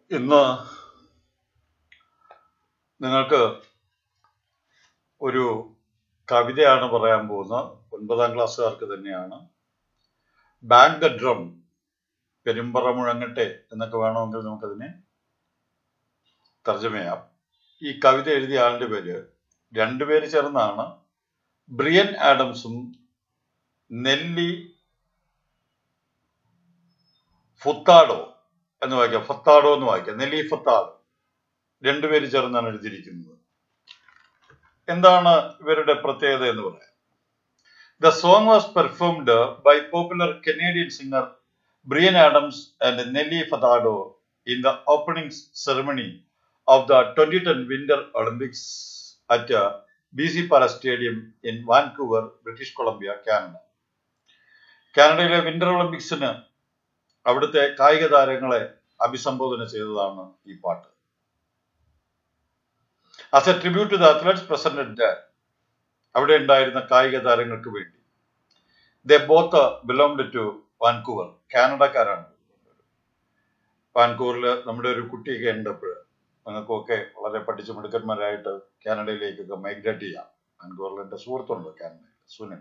ഇന്ന് നിങ്ങൾക്ക് ഒരു കവിതയാണ് പറയാൻ പോകുന്നത് ഒൻപതാം ക്ലാസ്സുകാർക്ക് തന്നെയാണ് ബാങ്ക് ദ ഡ്രം പെരുമ്പറ മുഴങ്ങട്ടെ എന്നൊക്കെ വേണമെങ്കിൽ നമുക്കതിനെ തർജ്ജമ ചെയ്യാം ഈ കവിത എഴുതിയ ആളിന്റെ പേര് രണ്ടുപേര് ചേർന്നാണ് ബ്രിയൻ ആഡംസും നെല്ലി ഫുത്താഡോ എന്ന് വായിക്കാം ഫത്താഡോ എന്ന് വായിക്കാം നെല്ലി ഫത്താഡോ രണ്ടുപേര് ചേർന്നാണ് എഴുതിയിരിക്കുന്നത് എന്താണ് ഇവരുടെ പ്രത്യേകത എന്ന് പറയാം the song was performed by popular Canadian singer Bryan Adams and Nelly Furtado in the opening ceremony of the twenty ten Winter Olympics at B C Place stadium in Vancouver British Columbia Canada കാനഡയിലെ Winter ഒളിമ്പിക്സിന് അവിടുത്തെ കായിക താരങ്ങളെ അഭിസംബോധന ചെയ്തതാണ് ഈ പാട്ട് as a tribute to the athletes present അവിടെ ഉണ്ടായിരുന്ന കായിക താരങ്ങൾക്ക് വേണ്ടി the both belonged to Vancouver കാനഡക്കാരാണ് വാൻകൂവറിൽ നമ്മുടെ ഒരു കുട്ടിയൊക്കെ ഉണ്ടപ്പോൾ നിങ്ങൾക്കൊക്കെ വളരെ പഠിച്ച മിടുക്കന്മാരായിട്ട് കാനഡയിലേക്കൊക്കെ മൈഗ്രേറ്റ് ചെയ്യാം വാൻകൂവറിൽ എൻ്റെ സുഹൃത്തുണ്ട് കാനഡയിൽ സുനിൽ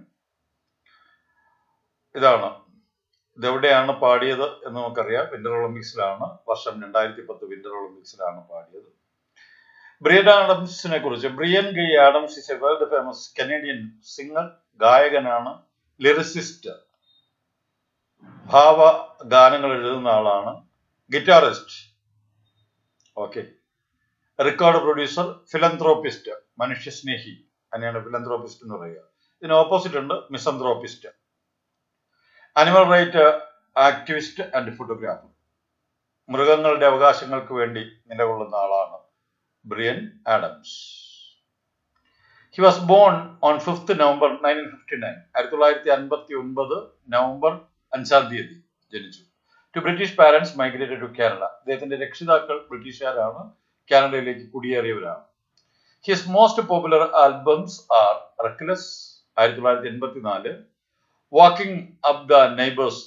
ഇതാണ് ഇതെവിടെയാണ് പാടിയത് എന്ന് നമുക്കറിയാം വിന്റർ ഒളിമ്പിക്സിലാണ് വർഷം രണ്ടായിരത്തി പത്ത് വിന്റർ ഒളിമ്പിക്സിലാണ് പാടിയത് ബ്രിയൻ ആഡംസിനെ കുറിച്ച് Bryan Guy Adams is a world famous Canadian singer ഗായകനാണ് ലിറിസിസ്റ്റ് ഭാവ ഗാനങ്ങൾ എഴുതുന്ന ആളാണ് guitarist okay record producer philanthropist മനുഷ്യസ്നേഹി അങ്ങനെയാണ് ഫിലന്ത്രോപ്പിസ്റ്റ് എന്ന് പറയുക ഇതിന് ഓപ്പോസിറ്റ് ഉണ്ട് misanthropist animal right activist and photographer മൃഗങ്ങളുടെ അവകാശങ്ങൾക്ക് വേണ്ടി നിലകൊള്ളുന്ന ആളാണ് Bryan Adams he was born on fifth November nineteen fifty nine ആയിരത്തി തൊള്ളായിരത്തി അൻപത്തി ഒൻപത് നവംബർ അഞ്ചാം തീയതി ജനിച്ചു to British parents migrated to Kerala അദ്ദേഹത്തിന്റെ രക്ഷിതാക്കൾ ബ്രിട്ടീഷുകാരാണ് കാനഡയിലേക്ക് കുടിയേറിയവരാണ് his most popular albums are Reckless ആയിരത്തി തൊള്ളായിരത്തി എൺപത്തി നാല് waking up the neighbours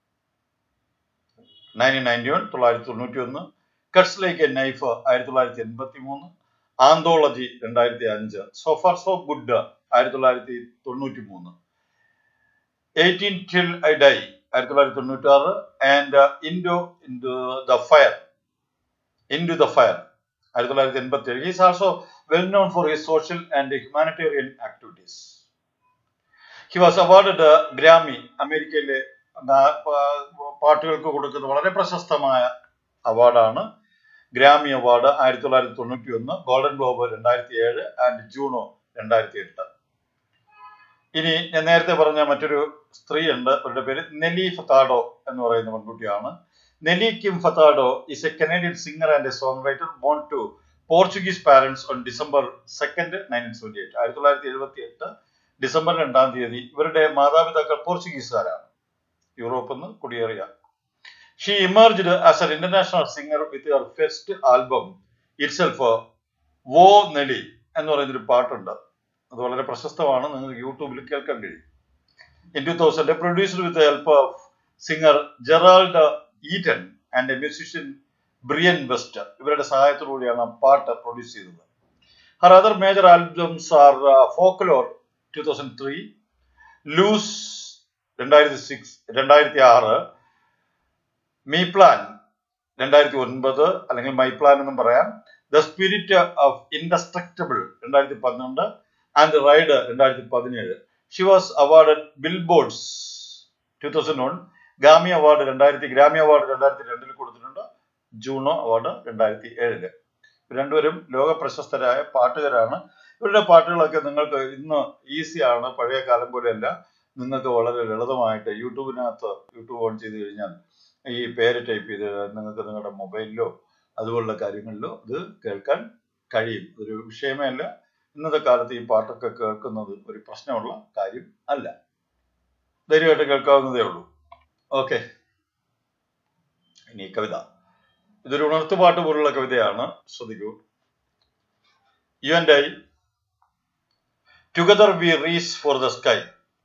nineteen ninety one തൊള്ളായിരത്തി തൊണ്ണൂറ്റി ഒന്ന് കട്സ് ലൈക്ക് എ നൈഫ് ആയിരത്തി തൊള്ളായിരത്തി എൺപത്തി മൂന്ന് ആന്തോളജി രണ്ടായിരത്തി അഞ്ച് സോഫാർ സോ ഗുഡ് ആയിരത്തി തൊള്ളായിരത്തി തൊണ്ണൂറ്റി മൂന്ന് എയ്റ്റീൻ ടിൽ ഐ ഡൈ ആയിരത്തി തൊള്ളായിരത്തി തൊണ്ണൂറ്റി ആറ് and into into the fire into the fire ആയിരത്തി തൊള്ളായിരത്തി എൺപത്തി ഏഴ് is also well known for his social and humanitarian activities he was award Grammy അമേരിക്കയിലെ പാട്ടുകൾക്ക് കൊടുക്കുന്ന വളരെ പ്രശസ്തമായ അവാർഡാണ് ഗ്രാമി അവാർഡ് ആയിരത്തി തൊള്ളായിരത്തി തൊണ്ണൂറ്റി ഒന്ന് ഗോൾഡൻ ഗ്ലോബ് രണ്ടായിരത്തി ഏഴ് ആൻഡ് ജൂണോ രണ്ടായിരത്തി എട്ട് ഇനി ഞാൻ നേരത്തെ പറഞ്ഞ മറ്റൊരു സ്ത്രീ ഉണ്ട് അവരുടെ പേര് നെലി ഫത്താഡോ എന്ന് പറയുന്ന പെൺകുട്ടിയാണ് Nelly Kim Furtado is a Canadian singer and a song writer born to Portuguese parents on December second nineteen seventy eight ആയിരത്തി തൊള്ളായിരത്തി എഴുപത്തി എട്ട് ഡിസംബർ രണ്ടാം തീയതി ഇവരുടെ മാതാപിതാക്കൾ പോർച്ചുഗീസുകാരാണ് യൂറോപ്പിൽ നിന്ന് കുടിയേറിയ she emerged as an international singer with your first album itself whoa Nelly എന്ന് പറയുന്നൊരു പാട്ടുണ്ട് അത് വളരെ പ്രശസ്തമാണ് നിങ്ങൾക്ക് യൂട്യൂബിൽ കേൾക്കാൻ കഴിയും in two thousand produced with help of singer Gerald Eaton and a musician Brian West ഇവരുടെ സഹായത്തോടുകൂടിയാണ് പാട്ട് പ്രൊഡ്യൂസ് ചെയ്തത് her other major albums are Folklore two thousand three Loose രണ്ടായിരത്തി സിക്സ് രണ്ടായിരത്തി ആറ് മീ പ്ലാൻ രണ്ടായിരത്തി ഒൻപത് അല്ലെങ്കിൽ മൈ പ്ലാൻ എന്നും പറയാം ദ സ്പിരിറ്റ് ഓഫ് ഇൻഡസ്ട്രക്റ്റബിൾ രണ്ടായിരത്തി പന്ത്രണ്ട് ആൻഡ് റൈഡ് രണ്ടായിരത്തി പതിനേഴ് she was award Billboards two thousand one Grammy award രണ്ടായിരത്തി ഗ്രാമി അവാർഡ് രണ്ടായിരത്തി രണ്ടിൽ കൊടുത്തിട്ടുണ്ട് ജൂണോ അവാർഡ് രണ്ടായിരത്തി ഏഴില് രണ്ടുപേരും ലോക പ്രശസ്തരായ പാട്ടുകാരാണ് ഇവരുടെ പാട്ടുകളൊക്കെ നിങ്ങൾക്ക് ഇന്ന് ഈസിയാണ് പഴയ കാലം പോലെയല്ല നിങ്ങൾക്ക് വളരെ ലളിതമായിട്ട് യൂട്യൂബിനകത്ത് യൂട്യൂബ് ഓൺ ചെയ്ത് കഴിഞ്ഞാൽ ഈ പേര് ടൈപ്പ് ചെയ്ത് നിങ്ങൾക്ക് നിങ്ങളുടെ മൊബൈലിലോ അതുപോലുള്ള കാര്യങ്ങളിലോ ഇത് കേൾക്കാൻ കഴിയും ഒരു വിഷയമേ അല്ല ഇന്നത്തെ കാലത്ത് ഈ പാട്ടൊക്കെ കേൾക്കുന്നത് ഒരു പ്രശ്നമുള്ള കാര്യം അല്ല ധൈര്യമായിട്ട് കേൾക്കാവുന്നതേ ഉള്ളൂ ഓക്കെ ഇനി കവിത ഇതൊരു ഉണർത്തുപാട്ട് പോലുള്ള കവിതയാണ് ശ്രദ്ധിക്കൂ you and I together we reach for the sky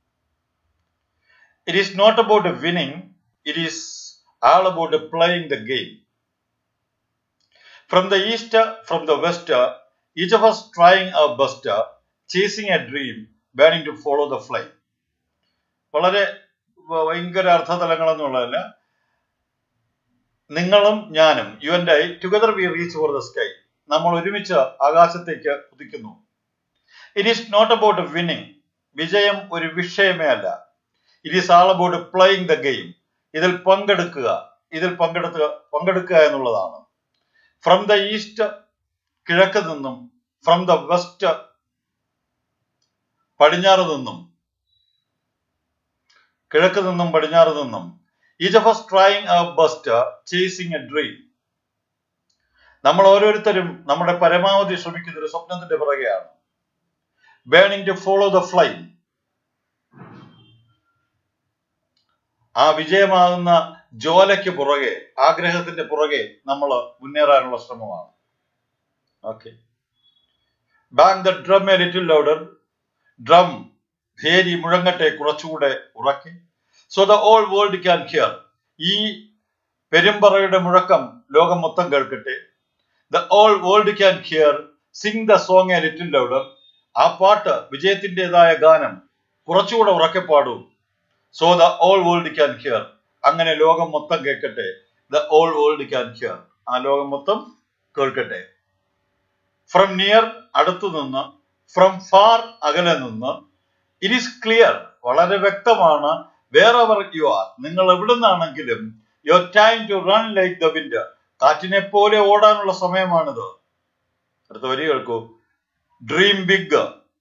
it is not about winning it is all about playing the game. From the east from the west each of us trying a best chasing a dream burning to follow the fly വളരെ വ- ഭയങ്കര അർത്ഥതലങ്ങളെന്നുള്ളതല്ല നിങ്ങളും ഞാനും you and I together we reach for the sky നമ്മൾ ഒരുമിച്ച് ആകാശത്തേക്ക് കുതിക്കുന്നു it is not about winning വിജയം ഒരു വിഷയമേ അല്ല it is all about playing the game ഇതിൽ പങ്കെടുക്കുക ഇതിൽ പങ്കെടുക്കുക പങ്കെടുക്കുക എന്നുള്ളതാണ് ഫ്രം ദ ഈസ്റ്റ് കിഴക്ക് നിന്നും ഫ്രം ദ വെസ്റ്റ് പടിഞ്ഞാറ് നിന്നും കിഴക്ക് നിന്നും പടിഞ്ഞാറ് നിന്നും each of us trying a best chasing a dream നമ്മൾ ഓരോരുത്തരും നമ്മുടെ പരമാവധി ശ്രമിക്കുന്ന ഒരു സ്വപ്നത്തിന്റെ പുറകെയാണ് burning to follow the fly ആ വിജയമാകുന്ന ജ്വാലയ്ക്ക് പുറകെ ആഗ്രഹത്തിന്റെ പുറകെ നമ്മൾ മുന്നേറാനുള്ള ശ്രമമാണ് okay bang the drum a little louder ഡ്രം ഭേരി മുഴങ്ങട്ടെ കുറച്ചുകൂടെ ഉറക്കെ so the all world can hear ഈ പെരുമ്പറയുടെ മുഴക്കം ലോകം മൊത്തം കേൾക്കട്ടെ the all world can hear sing the song a little louder ആ പാട്ട് വിജയത്തിൻ്റെതായ ഗാനം കുറച്ചുകൂടെ ഉറക്കെ പാടൂ so the all world can hear അങ്ങനെ ലോകം മൊത്തം കേൾക്കട്ടെ the all world can hear ആ ലോകം മൊത്തം കേൾക്കട്ടെ ഫ്രം നിയർ അടുത്തു നിന്ന് ഫ്രം ഫാർ അകലെ നിന്ന് ഇറ്റ് ഈസ് ക്ലിയർ വളരെ വ്യക്തമാണ് വേറെ യു ആർ നിങ്ങൾ എവിടെ നിന്നാണെങ്കിലും your time to run like the wind കാറ്റിനെ പോലെ ഓടാനുള്ള സമയമാണിത് അടുത്ത വരി കേൾക്കൂ ഡ്രീം ബിഗ്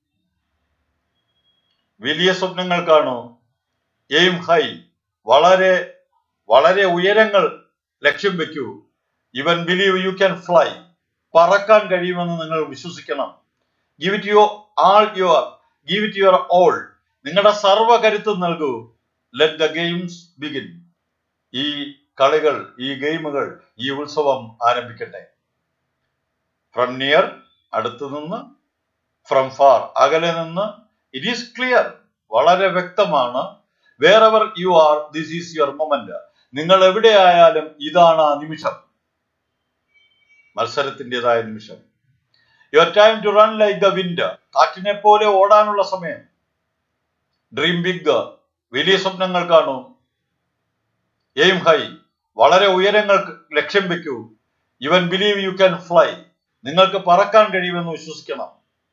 വലിയ സ്വപ്നങ്ങൾ കാണൂ എയിം ഹൈ വളരെ വളരെ ഉയരങ്ങൾ ലക്ഷ്യം വെക്കൂ ഇവൻ ബിലീവ് യു ക്യാൻ ഫ്ലൈ പറക്കാൻ കഴിയുമെന്ന് നിങ്ങൾ വിശ്വസിക്കണം give it your all your give it your all നിങ്ങളുടെ സർവ്വ കരുത്തും നൽകൂ ലെറ്റ് ദ ഗെയിംസ് ബിഗിൻ ഈ കളികൾ ഈ ഗെയിമുകൾ ഈ ഉത്സവം ആരംഭിക്കട്ടെ ഫ്രം നിയർ അടുത്തു നിന്ന് ഫ്രം ഫാർ അകലെ നിന്ന് ഇറ്റ് ഈസ് ക്ലിയർ വളരെ വ്യക്തമാണ് wherever you are this is your moment നിങ്ങൾ എവിടെയായാലും ഇതാണ് ആ നിമിഷം മത്സരത്തിൻ്റെതായ നിമിഷം your time to run like the wind കാറ്റിനെ പോലെ ഓടാനുള്ള സമയം ഡ്രീം ബിഗ് വലിയ സ്വപ്നങ്ങൾ കാണൂ എയിം ഹൈ വളരെ ഉയരങ്ങൾ ലക്ഷ്യം വെക്കൂ ഇവൻ ബിലീവ് യു ക്യാൻ ഫ്ലൈ നിങ്ങൾക്ക് പറക്കാൻ കഴിയുമെന്ന് വിശ്വസിക്കണം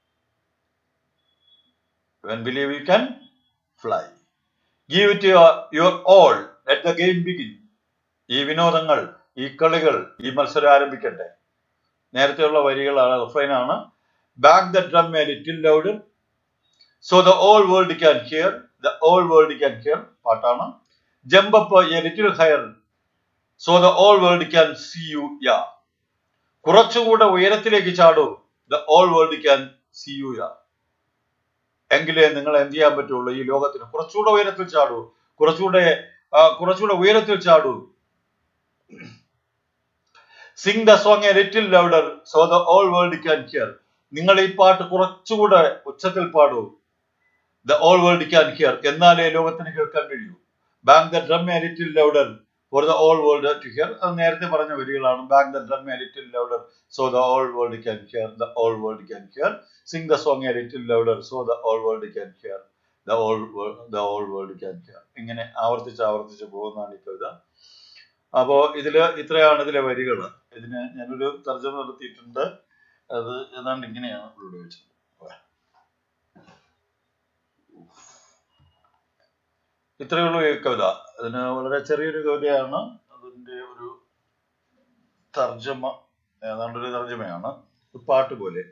even believe you can fly give it your all let the game begin ഈ വിനോദങ്ങൾ ഈ കളികൾ ഈ മത്സരം ആരംഭിക്കട്ടെ നേരത്തെയുള്ള വരികളാണ് റിഫൈനാണ് bang the drum a little loud so the all world can hear the all world can hear പാട്ടാണ് jump up a little higher so the all world can see you യാ കുറച്ചുകൂടെ ഉയരത്തിലേക്ക് ചാടൂ the all world can see you യാ എങ്കിലേ നിങ്ങൾ എന്ത് ചെയ്യാൻ പറ്റുള്ളൂ ഈ ലോകത്തിന് കുറച്ചുകൂടെ ഉയരത്തിൽ ചാടൂ കുറച്ചുകൂടെ ആ, കുറച്ചുകൂടെ ഉയരത്തിൽ ചാടൂ sing the song a little louder so the all world can hear നിങ്ങൾ ഈ പാട്ട് കുറച്ചുകൂടെ ഉച്ചത്തിൽ പാടൂ the all world can hear എന്നാലേ ലോകത്തിന് കേൾക്കാൻ കഴിയൂ bang the drum a little louder for the all world to hear അത് നേരത്തെ പറഞ്ഞ വരികളാണ് bang the drum a little louder so the all world can hear the all world can hear sing the song a little louder so the all world can hear the all the all world can hear ഇങ്ങനെ ആവർത്തിച്ച് ആവർത്തിച്ച് പോകുന്നതാണ് ഈ കവിത അപ്പോ ഇതില് ഇത്രയാണ് ഇതിലെ വരികൾ ഇതിന് ഞാനൊരു തർജ്ജമ നടത്തിയിട്ടുണ്ട് അത് ഏതാണ്ട് ഇങ്ങനെയാണ് ഇവിടെ വെച്ചത് ഇത്രയേ ഉള്ളൂ ഈ കവിത അതിന് വളരെ ചെറിയൊരു കവിതയാണ് അതിന്റെ ഒരു തർജ്ജമ ഏതാണ്ട് ഒരു തർജ്ജമയാണ് ഒരു പാട്ട് പോലെ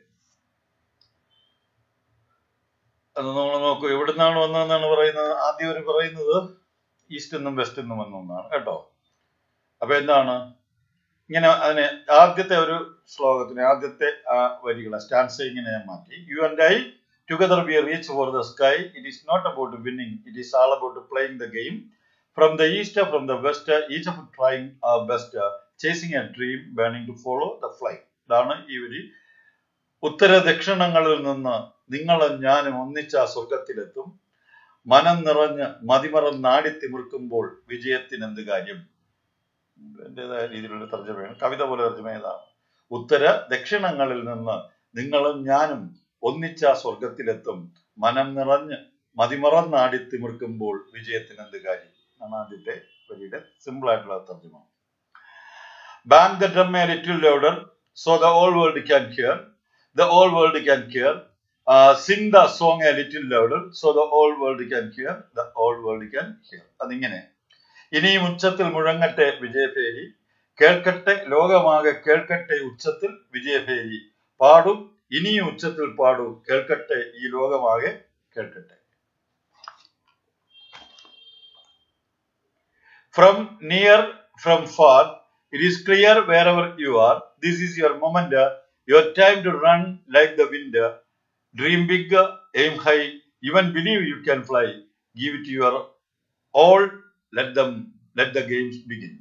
അത് നമ്മൾ നോക്കൂ എവിടുന്നാണ് വന്നതെന്നാണ് പറയുന്നത് ആദ്യം അവർ പറയുന്നത് ഈസ്റ്റ് നിന്നും വെസ്റ്റ് നിന്നും വന്നതെന്നാണ് കേട്ടോ അപ്പൊ എന്താണ് ഇങ്ങനെ അതിനെ ആദ്യത്തെ ഒരു ശ്ലോകത്തിന് ആദ്യത്തെ ആ വരികളെ സ്റ്റാൻസ് ഇങ്ങനെ ഞാൻ മാറ്റി you and I together we reach for the sky it is not about winning it is all about playing the game from the east from the west each of trying a best chasing a dream burning to follow the fly ഇതാണ് ഈ വരി ഉത്തര ദക്ഷിണങ്ങളിൽ നിന്ന് നിങ്ങളും ഞാനും ഒന്നിച്ച ആ സ്വർഗത്തിലെത്തും മനം നിറഞ്ഞ് മതിമറന്ന് നാടിത്തിമിർക്കുമ്പോൾ വിജയത്തിന് എന്ത് കാര്യം എന്റേതായ രീതിയിലുള്ള തർജ്ജമയാണ് കവിത പോലെ തർജ്ജമ ചെയ്തതാണ് ഉത്തര ദക്ഷിണങ്ങളിൽ നിന്ന് നിങ്ങളും ഞാനും ഒന്നിച്ച സ്വർഗത്തിലെത്തും മനം നിറഞ്ഞ് മതിമറന്നാടി തിമിർക്കുമ്പോൾ വിജയത്തിന് എന്ത് കാര്യം ആണ് ആദ്യത്തെ വരിയുടെ സിമ്പിൾ ആയിട്ടുള്ള തർജ്ജമ bang the drum a little louder so the all world can hear the all world can hear sing the song a little louder so the all world can hear the all world can hear അതിങ്ങനെ ഇനിയും ഉച്ചത്തിൽ മുഴങ്ങട്ടെ വിജയഭേരി കേൾക്കട്ടെ ലോകമാകെ കേൾക്കട്ടെ ഉച്ചത്തിൽ വിജയഭേരി പാടും ഇനിയും ഉച്ചത്തിൽ പാടൂ കേൾക്കട്ടെ ഈ ലോകമാകെ കേൾക്കട്ടെ from near from far it is clear wherever you are this is your moment your time to run like the wind dream big aim high even believe you can fly give it your all let them let the games begin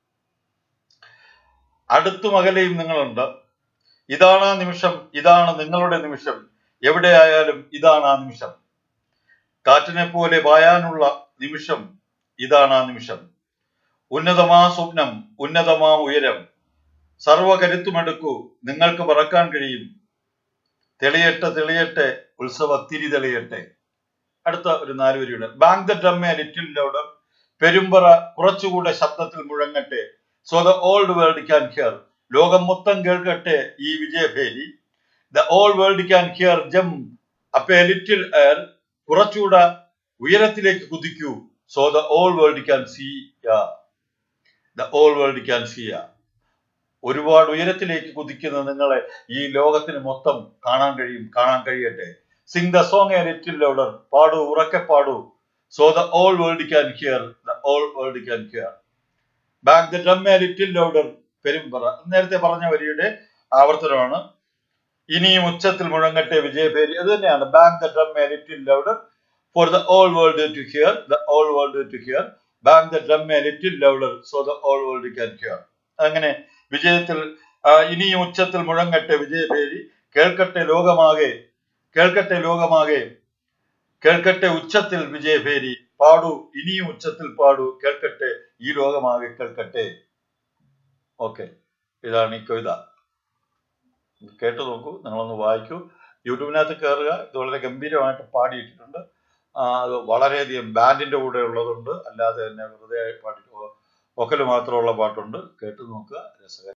അടുത്തും അകലെയും നിങ്ങളുണ്ട് ഇതാണ് ആ നിമിഷം ഇതാണ് നിങ്ങളുടെ നിമിഷം എവിടെയായാലും ഇതാണ് ആ നിമിഷം കാറ്റിനെ പോലെ വായാനുള്ള നിമിഷം ഇതാണ് ആ നിമിഷം ഉന്നതമാ സ്വപ്നം ഉന്നതമാ ഉയരം സർവകരുത്തുമെടുക്കൂ നിങ്ങൾക്ക് പറക്കാൻ കഴിയും തെളിയട്ടെ തെളിയട്ടെ ഉത്സവത്തിരി തെളിയട്ടെ അടുത്ത ഒരു നാല് വരിയുടെ bang the drum a little louder പെരുമ്പറ കുറച്ചുകൂടെ ശബ്ദത്തിൽ മുഴങ്ങട്ടെ so the old world can hear ലോകം മൊത്തം കേൾക്കട്ടെ ഈ വിജയഭേരി the all world can hear jump up a little air കുറച്ചുകൂടെ ഉയരത്തിലേക്ക് കുതിക്കൂ so the all world can see the all world can see ഒരുപാട് ഉയരത്തിലേക്ക് കുതിക്കുന്ന നിങ്ങളെ ഈ ലോകത്തിന് മൊത്തം കാണാൻ കഴിയും കാണാൻ കഴിയട്ടെ sing the song a little louder പാടൂ ഉറക്കെ പാടൂ so the all world can hear the all world can hear bang the drum a little louder പെരുമ്പറ നേരത്തെ പറഞ്ഞ വരിയുടെ ആവർത്തനമാണ് ഇനിയും ഉച്ചത്തിൽ മുഴങ്ങട്ടെ വിജയപേരി അത് തന്നെയാണ് bang the drum a little louder for the all world to hear the all world to hear bang the drum a little louder so the all world can hear അങ്ങനെ വിജയത്തിൽ ആ, ഇനിയും ഉച്ചത്തിൽ മുഴങ്ങട്ടെ വിജയപേരി കേൾക്കട്ടെ ലോകമാകെ കേൾക്കട്ടെ ലോകമാകെ കേൾക്കട്ടെ ഉച്ചത്തിൽ വിജയഭേരി പാടൂ ഇനിയും ഉച്ചത്തിൽ പാടൂ കേൾക്കട്ടെ ഈ ലോകമാകെ കേൾക്കട്ടെ ഓക്കെ ഇതാണ് ഈ കവിത കേട്ടു നോക്കൂ നിങ്ങളൊന്ന് വായിക്കൂ യൂട്യൂബിനകത്ത് കയറുക ഇത് വളരെ ഗംഭീരമായിട്ട് പാടിയിട്ടുണ്ട് ആ, അത് വളരെയധികം ബാൻഡിന്റെ കൂടെ ഉള്ളതുണ്ട് അല്ലാതെ തന്നെ വെറുതെ പാടി ഒക്കല് മാത്രമുള്ള പാട്ടുണ്ട് കേട്ടു നോക്കുക രസകരം